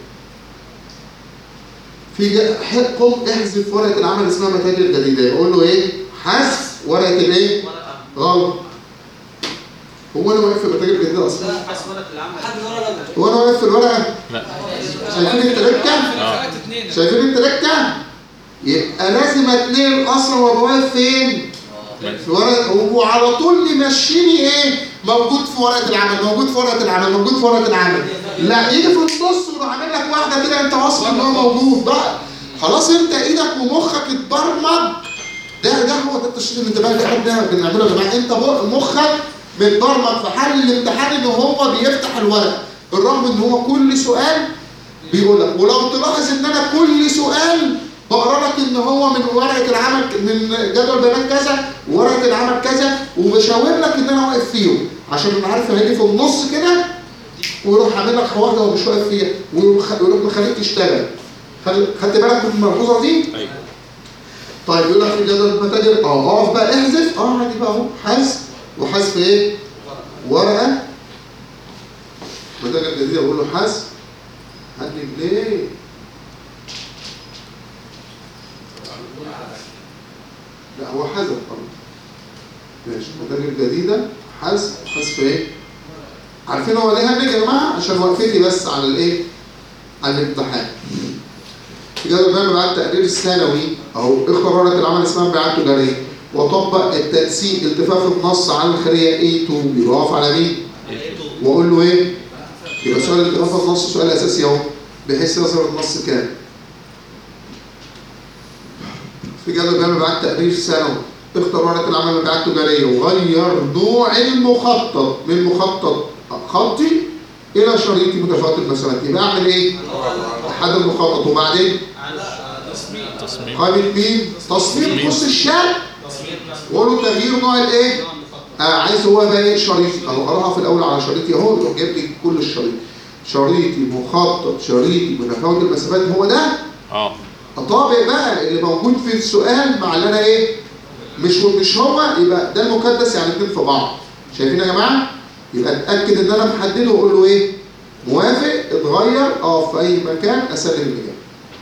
في جا- ح- قم احذف ورقه العمل اسمها متاجر جديده يقول له ايه حذف ورقه الايه غلط هو انا واقف في متاجر جديده اصلا لا حاسب ورقه العمل حد ورا لا هو انا واقف في الورقه لا شايفين التركه اه شايفين التركه يبقى لازم اتنقل اصلا وابقى واقف فين في ورقه وعلى طول يمشيني ايه موجود في ورقه العمل موجود في ورقه العمل موجود في ورقه العمل لا يجي في النص ويروح عامل لك واحده كده انت واثق ان هو موجود بقى خلاص انت ايدك ومخك اتبرمج ده ده هو ده التشتيت الانتباه اللي احنا بنعمل- بنعمله يا جماعه انت بق- مخك متبرمج في حل الامتحان ان هو بيفتح الورق بالرغم ان هو كل سؤال بيقول لك ولو تلاحظ ان انا كل سؤال بقرا لك ان هو من ورقه العمل من جدول بيانات كذا وورقه العمل كذا وبشاور لك ان انا واقف فيهم عشان انا عارف هيجي في النص كده ويروح عامل لك واحده وهو مش واقف فيها ويروح ويروح مخليك تشتغل خل- خدت بالك من الملحوظه دي؟ ايوه طيب يقول لك في جدول المتاجر اه اقف بقى احذف اه عادي بقى اهو حذف وحذف ايه؟ ورقه متاجر جديده بقول له حذف هنجيب ليه؟ لا هو حذف خلاص ماشي متاجر جديده حذف حذف ايه؟ عارفين هو ليه هنج يا جماعه؟ عشان وقفتي بس على الايه؟ على الامتحان جدول بقى مبيعات التقرير السنوي اهو اختار ورقه العمل اسمها مبيعات تجاريه وطبق التنسيق التفاف النص على الخليه A2 يبقى واقف على مين؟ واقول له ايه؟ يبقى سؤال التفاف النص سؤال اساسي اهو بحيث يظهر النص كام؟ في جدول بقى مبيعات تقرير سنوي اختار ورقه العمل المبيعات التجاريه وغير نوع المخطط من مخطط خطي الى شريطي متفاوت المسافات يبقى اعمل ايه؟ احد المخطط وبعدين تصميم تصميم قائمه مين؟ تصميم قص الشارع تصميم وقول له تغيير نوع الايه؟ آه عايز هو بقى ايه شريطي اهو اروح في الاول على شريطي اهو يروح جايب لي كل الشريط شريطي مخطط شريطي متفاوت المسافات هو ده اه الطابق بقى اللي موجود في السؤال مع اللي انا ايه مش مش هو يبقى ده المكدس يعني اتنين في بعض شايفين يا جماعه يبقى اتاكد ان انا محدده واقول له ايه موافق اتغير اه في اي مكان اسلم الاجابه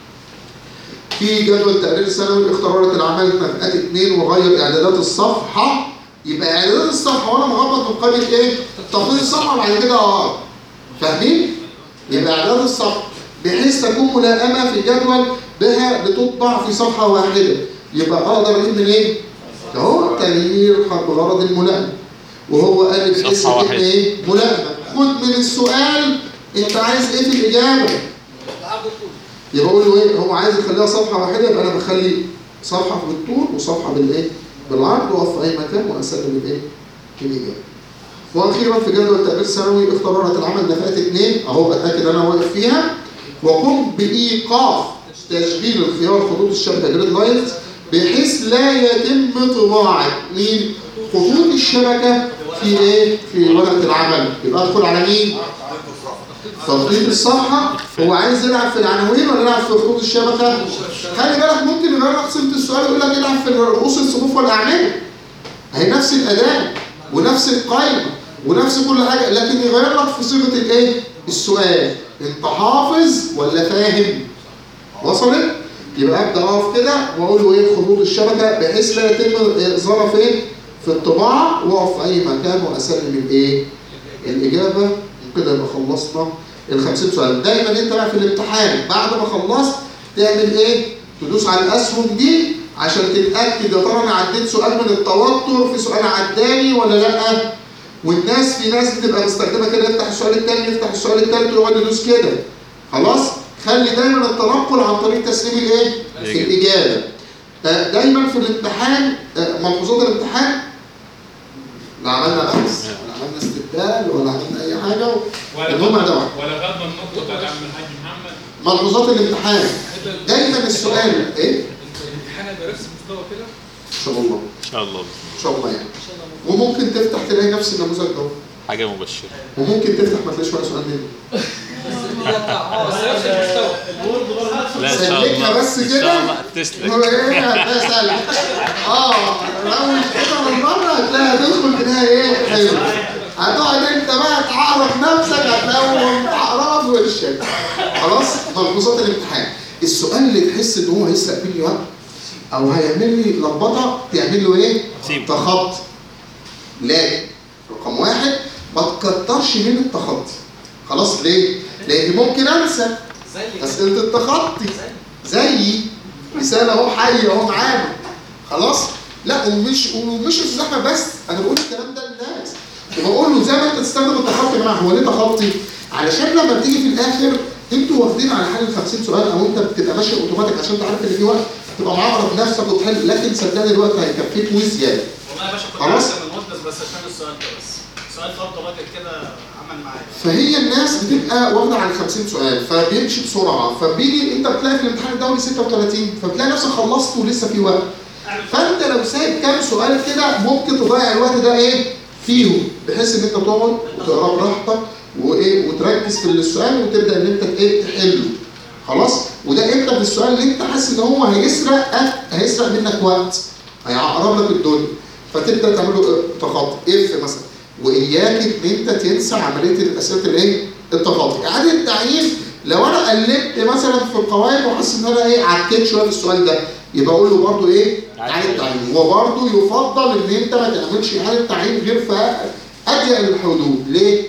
في جدول تقرير سنوي اختار ورقه العمل نفقات اتنين وغير اعدادات الصفحه يبقى اعدادات الصفحه وانا مغمض من قائمه ايه تفضيل الصفحه بعد كده اه فاهمين يبقى اعداد الصفحه بحيث تكون ملائمه في جدول بها لتطبع في صفحه واحده يبقى اقدر اجيب من ايه؟ اهو تغيير بغرض الملائمه وهو قال بحيث صفحة تكون واحدة. ايه؟ ملائمه خد من السؤال انت عايز ايه في الاجابه؟ يبقى اقول له ايه؟ هو عايز يخليها صفحه واحده يبقى انا بخلي صفحه بالطول وصفحه بالايه؟ بالعرض واقف في اي مكان واسلم الايه؟ الاجابه. واخيرا في جدول تقرير سنوي اختار ورقه العمل نفقات اثنين اهو بتاكد انا واقف فيها وقم بايقاف تشغيل الخيار خطوط الشبكه جريد لاينز بحيث لا يتم طباعه مين خطوط الشبكه في ايه في ورقه العمل يبقى ادخل على مين تخطيط الصفحه هو عايز يلعب في العناوين ولا يلعب في خطوط الشبكه خلي بالك ممكن يغير قسمه السؤال ويقول لك يلعب في رؤوس الصفوف والاعمده هي نفس الاداء ونفس القائمه ونفس كل حاجه لكن يغير لك في صيغه الايه السؤال انت حافظ ولا فاهم وصلت يبقى ابدا اقف كده واقول له ايه خطوط الشبكه بحيث لا يتم اظهارها فين في الطباعه واقف في اي مكان واسلم الايه الاجابه وكده يبقى خلصنا ال 50 سؤال دايما انت بقى في الامتحان بعد ما خلصت تعمل ايه تدوس على الاسهم دي عشان تتاكد يا ترى انا عديت سؤال من التوتر في سؤال عداني ولا لا والناس في ناس بتبقى مستخدمه كده يفتح السؤال الثاني يفتح السؤال الثالث ويقعد يدوس كده خلاص خلي دايما التنقل عن طريق تسليم الايه الاجابه آه، دايما في الامتحان آه، ملحوظات الامتحان لا عملنا بحث ولا عملنا استبدال ولا عملنا اي حاجه ولا المهم غضب ده واحد. ولا غضب النقطة بتاعت عم الحاج محمد ملحوظات الامتحان دايما السؤال ايه الامتحان هيبقى نفس المستوى كده ان شاء الله ان شاء الله ان شاء الله يعني وممكن تفتح تلاقي نفس النموذج ده حاجه مبشره وممكن تفتح ما تلاقيش ولا سؤال منه بس نفس المستوى لا ان شاء سلكها الله بس ان كده. شاء الله تسلك هو ايه هتلاقي سهل اه لو مش كده من بره هتلاقي هتدخل تلاقي ايه حلو هتقعد انت بقى تعرف نفسك هتلاقيهم تعرف وشك خلاص ملحوظات الامتحان السؤال اللي تحس ان هو هيسرق مني وقت او هيعمل لي لخبطه تعمل له ايه؟ سيبه. تخطي لكن رقم واحد ما تكترش من التخطي خلاص ليه؟ لان ممكن انسى اسئله التخطي زيي مثال اهو حي اهو معانا خلاص لا ومش ومش في الزحمه بس انا بقول الكلام ده للناس وبقول له زي ما انت تستخدم التخطي يا جماعه هو ليه تخطي؟ علشان لما بتيجي في الاخر انتوا واخدين على حل ال 50 سؤال او انت بتبقى ماشي اوتوماتيك عشان انت عارف ان في وقت تبقى معرض نفسك وتحل لكن صدقني الوقت هيكفيك وزياده والله يا باشا كنت خلاص. عايز من مدة بس عشان السؤال ده بس سؤال فرض راجل كده عمل معايا فهي الناس بتبقى واخده على ال 50 سؤال فبيمشي بسرعه فبيجي انت بتلاقي في الامتحان الدولي 36 فبتلاقي نفسك خلصت ولسه في وقت فانت لو سايب كام سؤال كده ممكن تضيع الوقت ده ايه فيهم بحيث ان انت تقعد وتقرا براحتك وايه وتركز في السؤال وتبدا ان انت ايه تحله خلاص وده امتى في السؤال اللي انت حاسس ان هو هيسرق هيسرق منك وقت هيعقرب لك الدنيا فتبدا تعمل له تخطي اف مثلا واياك ان انت تنسى عمليه الاسئله الايه التخاطي اعاده التعيين لو انا قلبت مثلا في القواعد وحاسس ان انا ايه عكيت شويه في السؤال ده يبقى اقول له برضه ايه اعاده تعيين وبرضه يفضل ان انت ما تعملش اعاده تعيين غير في اضيق الحدود ليه؟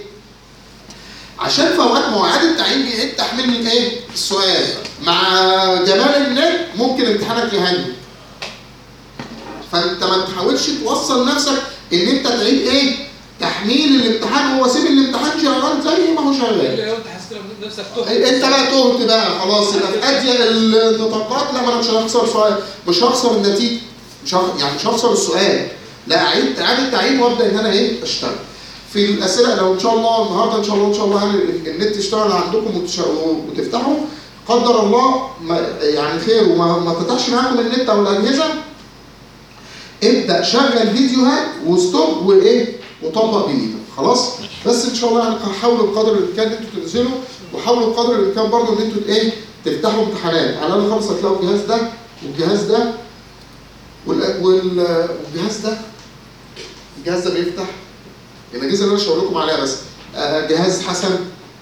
عشان في اوقات ما هو اعاده تعيين بيعيد تحميل من ايه؟ السؤال مع جمال النت ممكن امتحانك يهني فانت ما تحاولش توصل نفسك ان انت تعيد ايه؟ تحميل الامتحان هو سيب الامتحان شغال زي ما هو شغال لو انت حسيت نفسك تهت انت بقى تهت بقى خلاص يبقى في اضيق النطاقات لا ما انا مش هخسر سؤال مش هخسر النتيجه مش هخ... يعني مش هخسر السؤال لا اعيد اعاده تعيين وابدا ان انا ايه اشتغل في الاسئله لو ان شاء الله النهارده ان شاء الله ان شاء الله يعني النت يشتغل عندكم وتش- وتفتحوا قدر الله ما يعني خير وما ما فتحش معاكم النت او الاجهزه ابدا شغل فيديوهات وستوب وايه وطبق بايدك خلاص بس ان شاء الله يعني حاولوا بقدر الامكان ان انتوا تنزلوا وحاولوا بقدر الامكان برضه ان انتوا ايه تفتحوا امتحانات على الاقل خالص هتلاقوا الجهاز ده والجهاز ده وال- وال- والجهاز ده الجهاز ده بيفتح الاجهزه اللي انا شاور لكم عليها بس آه، جهاز حسن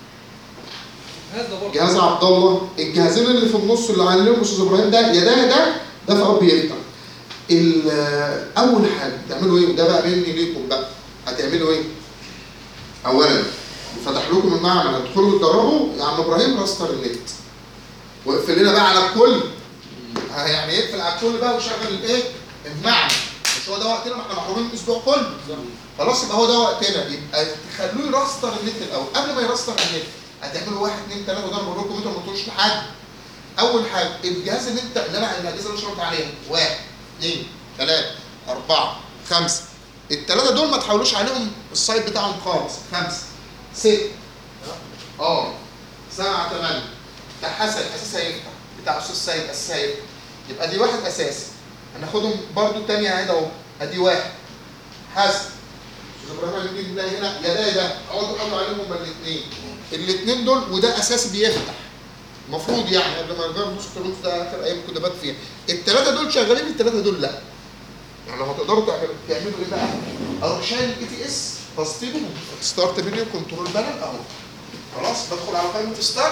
جهاز عبد الله الجهازين اللي في النص اللي عليهم استاذ ابراهيم ده يا ده يا ده ده في اب يفتح ال- آه، اول حاجه تعملوا ايه وده بقى مني ليكم بقى هتعملوا ايه اولا فتح لكم المعمل هتدخلوا تدربوا يا عم ابراهيم راستر النت واقفل لنا بقى على الكل ها يعني يقفل على الكل بقى وشغل الايه المعمل مش هو ده وقتنا ما احنا محرومين الاسبوع كله خلاص يبقى هو ده وقتنا يبقى تخلوه يراستر النت الاول قبل ما يراستر النت هتعملوا واحد اثنين ثلاثه وده أنا بقول لكم انتوا ما تقولوش لحد اول حاجه الجهاز اللي انت اللي انا الاجهزه اللي انا شرطت عليها واحد اثنين ثلاثه اربعه خمسه الثلاثه دول ما تحاولوش عليهم السايت بتاعهم خالص خمسه سته اه سبعه ثمانيه ده حسن اساس هيفتح بتاع استاذ سيد اساس هيفتح يبقى دي واحد اساسي هناخدهم برضو تاني اهي اهو ادي واحد حسن استاذ ابراهيم هنيجي نلاقي هنا يا ده يا ده اقعدوا قبل عليهم هما الاثنين الاثنين دول وده اساسي بيفتح المفروض يعني قبل ما نغير نص الكروت ده اخر ايام كنت بات فيها الثلاثه دول شغالين الثلاثه دول لا يعني لو هتقدروا تعملوا تعملوا ايه بقى؟ اروح شايل الاي تي اس تسطيبه ستارت منيو كنترول بانل اهو خلاص بدخل على قائمه ستارت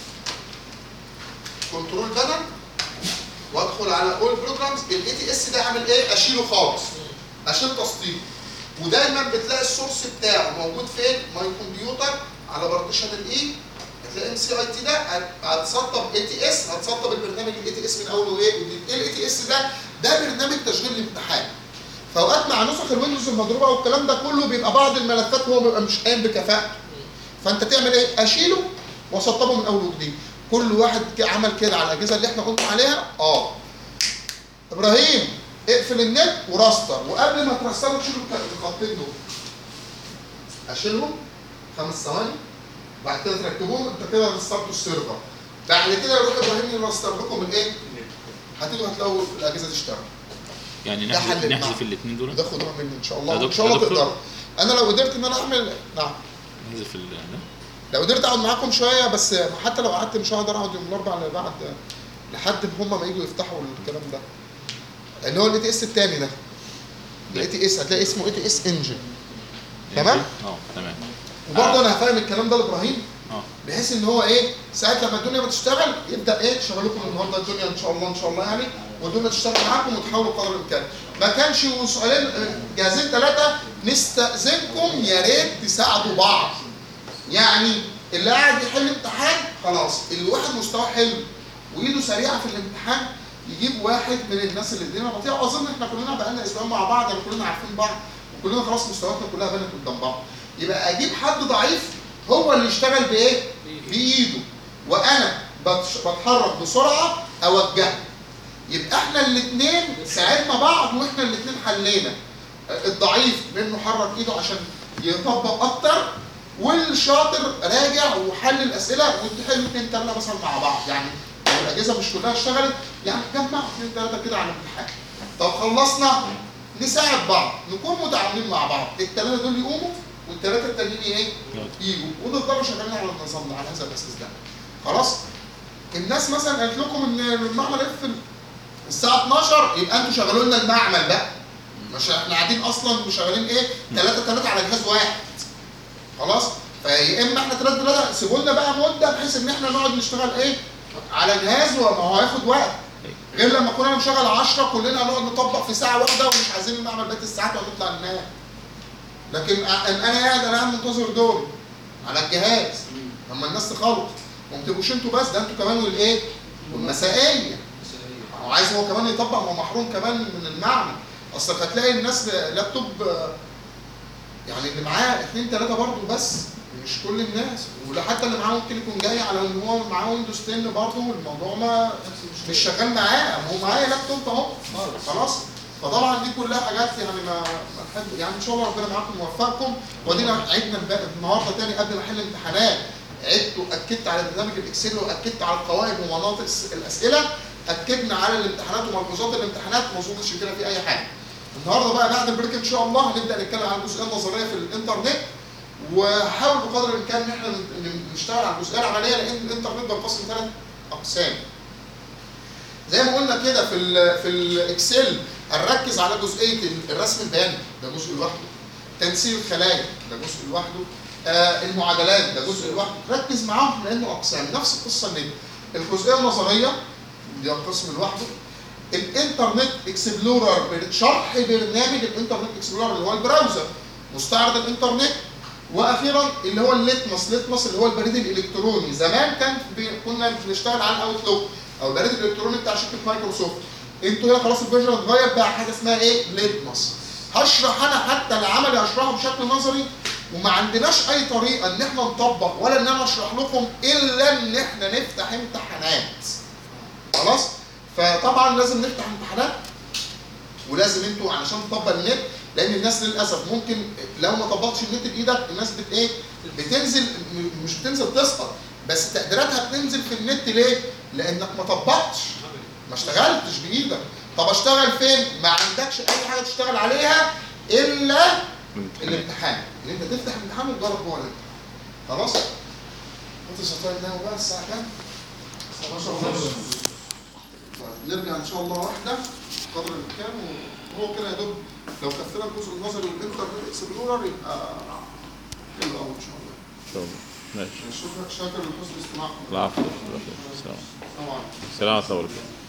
كنترول بانل وادخل على اول بروجرامز الاي تي اس ده اعمل ايه؟ اشيله خالص اشيل تسطيبه ودايما بتلاقي السورس بتاعه موجود فين؟ ماي كمبيوتر على بارتيشن الاي هتلاقي ام سي اي تي ده هت- هتسطب اي تي اس هتسطب البرنامج الاي تي اس من اول وايه؟ وجديد. ايه الاي تي اس ده؟ ده برنامج تشغيل الامتحان فاوقات مع نسخ الويندوز المضروبه والكلام ده كله بيبقى بعض الملفات هو بيبقى مش قايم بكفاءته فانت تعمل ايه؟ اشيله واسطبه من اول وجديد كل واحد ك- عمل كده على الاجهزه اللي احنا قلنا عليها اه ابراهيم اقفل النت وراستر وقبل ما ترستروا تشيلوا الك- الخطين دول اشيلهم خمس ثواني بعد كده تركبوهم انت كده رسترتوا السيرفر بعد كده يروح ابراهيم يرستر لكم الايه؟ هتيجوا هتلاقوا الاجهزه تشتغل يعني ده حل نحذف المعنى. نحذف الاثنين دول ده خدوها مني ان شاء يا الله دكتور- ان شاء الله يا دكتور. تقدروا انا لو قدرت ان انا اعمل نعم نحذف ال لو قدرت اقعد معاكم شويه بس حتى لو قعدت مش هقدر اقعد يوم الاربعاء اللي بعد لحد ما هم ما يجوا يفتحوا الكلام ده اللي هو الاي تي اس الثاني ده الاي تي اس هتلاقي اسمه اي تي اس انجن تمام؟ اه تمام وبرضه انا هفهم الكلام ده لابراهيم اه بحيث ان هو ايه ساعه لما الدنيا بتشتغل يبدا ايه شغلكم النهارده الدنيا ان شاء الله ان شاء الله يعني والدنيا تشتغل معاكم وتحاولوا قدر الامكان ما كانش سؤالين جهازين ثلاثه نستاذنكم يا ريت تساعدوا بعض يعني اللي قاعد يحل امتحان خلاص اللي واحد مستواه حلو وايده سريعه في الامتحان يجيب واحد من الناس اللي الدنيا بطيئه واظن احنا كلنا بقالنا اسبوعين مع بعض يعني كلنا عارفين بعض وكلنا خلاص مستوياتنا كلها بانت قدام بعض يبقى اجيب حد ضعيف هو اللي يشتغل بايه؟ بايده وانا بتش- بتحرك بسرعه اوجهه يبقى احنا الاثنين ساعدنا بعض واحنا الاثنين حلينا الضعيف منه حرك ايده عشان يطبق اكتر والشاطر راجع وحل الاسئله وتحلوا اثنين ثلاثه مثلا مع بعض يعني لو الاجهزه مش كلها اشتغلت يعني جمعوا اثنين ثلاثه كده على الامتحان طب خلصنا نساعد بعض نكون متعاونين مع بعض الثلاثه دول يقوموا والثلاثه التانيين ايه؟ يجوا ونفضلوا شغالين على النظام ده على هذا الاساس ده خلاص الناس مثلا قالت لكم ان المعمل يقفل الساعه 12 يبقى انتوا شغلوا لنا المعمل بقى مش احنا قاعدين اصلا وشغالين ايه 3 3 على جهاز واحد خلاص فيا اما احنا 3 3 سيبوا لنا بقى مده بحيث ان احنا نقعد نشتغل ايه على جهاز وما هو هياخد وقت غير لما كنا مشغل 10 كلنا هنقعد نطبق في ساعه واحده ومش عايزين المعمل بقيه الساعات ونطلع ننام لكن أ- ان انا قاعد انا قاعد منتظر دوري على الجهاز لما الناس تخلص وما تبقوش انتوا بس ده انتوا كمان والايه والمسائيه هو عايز هو كمان يطبق ما هو محروم كمان من المعنى اصل هتلاقي الناس لابتوب آه، يعني اللي معاه اثنين ثلاثه برضه بس مش كل الناس ولا حتى اللي معاه ممكن يكون جاي على ان هو معاه ويندوز 10 برضه الموضوع ما مش شغال معاه ما هو معايا لابتوب اهو خلاص فطبعا دي كلها حاجات يعني ما ما نحب يعني ان شاء الله ربنا معاكم ويوفقكم ودينا عدنا الب- النهارده تاني قبل ما احل امتحانات عدت واكدت على برنامج الاكسل واكدت على القواعد ومناطق الس- الاسئله اكدنا على الامتحانات وملحوظات الامتحانات ما اظنش كده في اي حاجه النهارده بقى بعد البريك ان شاء الله هنبدا نتكلم عن الجزئيه النظريه في الانترنت وهحاول بقدر الامكان ان احنا ن- نشتغل على الجزئيه العمليه لان الانترنت بينقسم ثلاث اقسام زي ما قلنا كده في ال في الاكسل هنركز على جزئيه الرسم البياني ده جزء لوحده تنسيق الخلايا ده جزء لوحده آه المعادلات ده جزء لوحده ركز معاهم لانه اقسام نفس القصه النت الجزئيه النظريه دي قسم لوحده الانترنت اكسبلورر شرح برنامج الانترنت اكسبلورر اللي هو البراوزر مستعرض الانترنت واخيرا اللي هو الليتمس ليتمس اللي هو البريد الالكتروني زمان كان بي- كنا بنشتغل على الاوتلوك او البريد الالكتروني بتاع شركه مايكروسوفت انتوا هنا خلاص الفيرجن اتغير بقى حاجه اسمها ايه ليتمس هشرح انا حتى العملي هشرحه بشكل نظري وما عندناش اي طريقه ان احنا نطبق ولا ان انا اشرح لكم الا ان احنا نفتح امتحانات خلاص فطبعا لازم نفتح امتحانات ولازم انتوا علشان تطبق النت لان الناس للاسف ممكن لو ما طبقتش النت بايدك الناس بت ايه بتنزل م- مش بتنزل تسقط بس تقديراتها بتنزل في النت ليه؟ لانك ما طبقتش ما اشتغلتش بايدك طب اشتغل فين؟ ما عندكش اي حاجه تشتغل عليها الا الامتحان ان انت تفتح الامتحان وتجرب جوه الامتحان خلاص؟ انت شطار تنام بقى الساعه كام؟ 12 ونص طيب نرجع ان شاء الله واحده قدر الامكان وهو كده يا دوب لو كفينا الجزء النظري والانترنت اكسبلورر يبقى حلو قوي ان شاء الله ان شاء الله ماشي شكرا شاكر لحسن استماعكم العفو السلام طبعا السلام عليكم